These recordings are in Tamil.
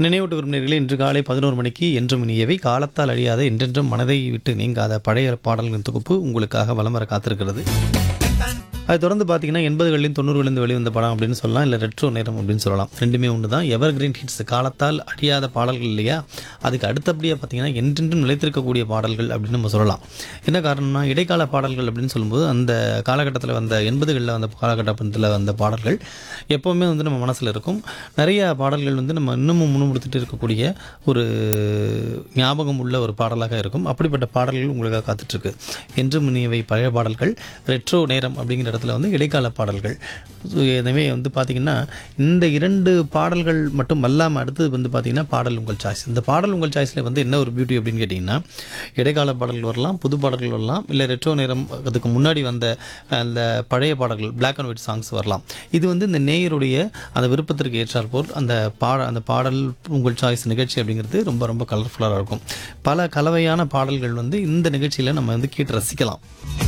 நினைவூட்டுகிற நேர்களே இன்று காலை பதினோரு மணிக்கு என்றும் இனியவை காலத்தால் அழியாத என்றென்றும் மனதை விட்டு நீங்காத பழைய பாடல்களின் தொகுப்பு உங்களுக்காக வலம் வர காத்திருக்கிறது அது தொடர்ந்து பார்த்தீங்கன்னா எண்பதுகளிலும் தொண்ணூறுகளிலிருந்து வெளிவந்த படம் அப்படின்னு சொல்லலாம் இல்லை ரெட்ரோ நேரம் அப்படின்னு சொல்லலாம் ரெண்டுமே ஒன்று தான் எவர் கிரீன் ஹிட்ஸ் காலத்தால் அழியாத பாடல்கள் இல்லையா அதுக்கு அடுத்தபடியாக பார்த்தீங்கன்னா என்றென்றும் நிலைத்திருக்கக்கூடிய பாடல்கள் அப்படின்னு நம்ம சொல்லலாம் என்ன காரணம்னா இடைக்கால பாடல்கள் அப்படின்னு சொல்லும்போது அந்த காலகட்டத்தில் வந்த எண்பதுகளில் வந்த காலகட்டத்தில் வந்த பாடல்கள் எப்போவுமே வந்து நம்ம மனசில் இருக்கும் நிறைய பாடல்கள் வந்து நம்ம இன்னமும் முன்னுமுடுத்திட்டு இருக்கக்கூடிய ஒரு ஞாபகம் உள்ள ஒரு பாடலாக இருக்கும் அப்படிப்பட்ட பாடல்கள் உங்களுக்காக காத்துட்ருக்கு என்றும் இனியவை பழைய பாடல்கள் ரெட்ரோ நேரம் அப்படிங்கிற இடத்துல வந்து இடைக்கால பாடல்கள் So, எனவே வந்து பார்த்திங்கன்னா இந்த இரண்டு பாடல்கள் மட்டும் அல்லாமல் அடுத்தது வந்து பார்த்திங்கன்னா பாடல் உங்கள் சாய்ஸ் இந்த பாடல் உங்கள் சாய்ஸில் வந்து என்ன ஒரு பியூட்டி அப்படின்னு கேட்டிங்கன்னா இடைக்கால பாடல்கள் வரலாம் புது பாடல்கள் வரலாம் இல்லை ரெட்ரோ நேரம் அதுக்கு முன்னாடி வந்த அந்த பழைய பாடல்கள் பிளாக் அண்ட் ஒயிட் சாங்ஸ் வரலாம் இது வந்து இந்த நேயருடைய அந்த விருப்பத்திற்கு ஏற்றாற் போல் அந்த பாட அந்த பாடல் உங்கள் சாய்ஸ் நிகழ்ச்சி அப்படிங்கிறது ரொம்ப ரொம்ப கலர்ஃபுல்லாக இருக்கும் பல கலவையான பாடல்கள் வந்து இந்த நிகழ்ச்சியில் நம்ம வந்து கேட்டு ரசிக்கலாம்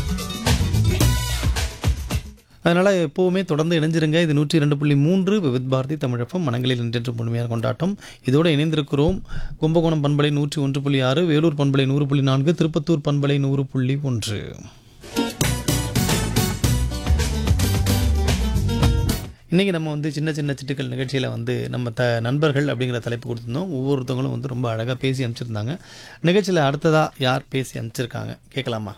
அதனால் எப்போவுமே தொடர்ந்து இணைஞ்சிருங்க இது நூற்றி இரண்டு புள்ளி மூன்று விவித் பாரதி தமிழப்பம் மனங்களில் நின்றென்று முழுமையான கொண்டாட்டம் இதோடு இணைந்திருக்கிறோம் கும்பகோணம் பண்பலை நூற்றி ஒன்று புள்ளி ஆறு வேலூர் பண்பலை நூறு புள்ளி நான்கு திருப்பத்தூர் பண்பலை நூறு புள்ளி ஒன்று இன்றைக்கி நம்ம வந்து சின்ன சின்ன சிட்டுக்கள் நிகழ்ச்சியில் வந்து நம்ம த நண்பர்கள் அப்படிங்கிற தலைப்பு கொடுத்துருந்தோம் ஒவ்வொருத்தவங்களும் வந்து ரொம்ப அழகாக பேசி அனுப்பிச்சிருந்தாங்க நிகழ்ச்சியில் அடுத்ததாக யார் பேசி அனுப்பிச்சிருக்காங்க கேட்கலாமா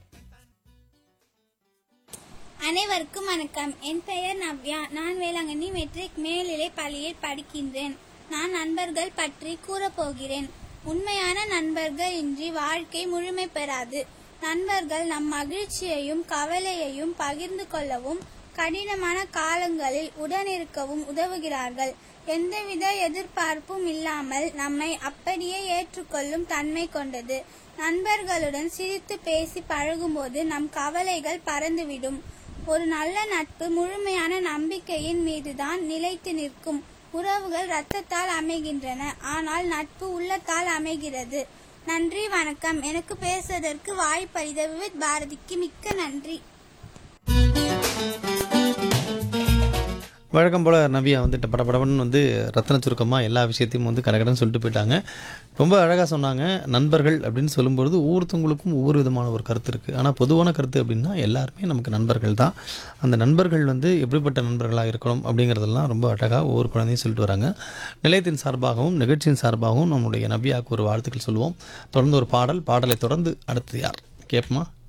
அனைவருக்கும் வணக்கம் என் பெயர் நவ்யா நான் வேளாங்கண்ணி மெட்ரிக் மேல்நிலை பள்ளியில் படிக்கின்றேன் நான் நண்பர்கள் பற்றி கூறப்போகிறேன் உண்மையான நண்பர்கள் இன்றி வாழ்க்கை முழுமை பெறாது நண்பர்கள் நம் மகிழ்ச்சியையும் கவலையையும் பகிர்ந்து கொள்ளவும் கடினமான காலங்களில் உடனிருக்கவும் உதவுகிறார்கள் எந்தவித எதிர்பார்ப்பும் இல்லாமல் நம்மை அப்படியே ஏற்றுக்கொள்ளும் தன்மை கொண்டது நண்பர்களுடன் சிரித்து பேசி பழகும்போது நம் கவலைகள் பறந்துவிடும் ஒரு நல்ல நட்பு முழுமையான நம்பிக்கையின் மீதுதான் நிலைத்து நிற்கும் உறவுகள் ரத்தத்தால் அமைகின்றன ஆனால் நட்பு உள்ளத்தால் அமைகிறது நன்றி வணக்கம் எனக்கு பேசுவதற்கு வாய்ப்பளித்த விவித் பாரதிக்கு மிக்க நன்றி வழக்கம் போல் நவியா வந்துட்டு படபடன்னு வந்து ரத்தன சுருக்கமாக எல்லா விஷயத்தையும் வந்து கடகடன்னு சொல்லிட்டு போயிட்டாங்க ரொம்ப அழகாக சொன்னாங்க நண்பர்கள் அப்படின்னு சொல்லும்பொழுது ஒவ்வொருத்தவங்களுக்கும் ஒவ்வொரு விதமான ஒரு கருத்து இருக்குது ஆனால் பொதுவான கருத்து அப்படின்னா எல்லாருமே நமக்கு நண்பர்கள் தான் அந்த நண்பர்கள் வந்து எப்படிப்பட்ட நண்பர்களாக இருக்கணும் அப்படிங்கிறதெல்லாம் ரொம்ப அழகாக ஒவ்வொரு குழந்தையும் சொல்லிட்டு வராங்க நிலையத்தின் சார்பாகவும் நிகழ்ச்சியின் சார்பாகவும் நம்முடைய நபியாவுக்கு ஒரு வாழ்த்துக்கள் சொல்லுவோம் தொடர்ந்து ஒரு பாடல் பாடலை தொடர்ந்து அடுத்து யார் கேட்போமா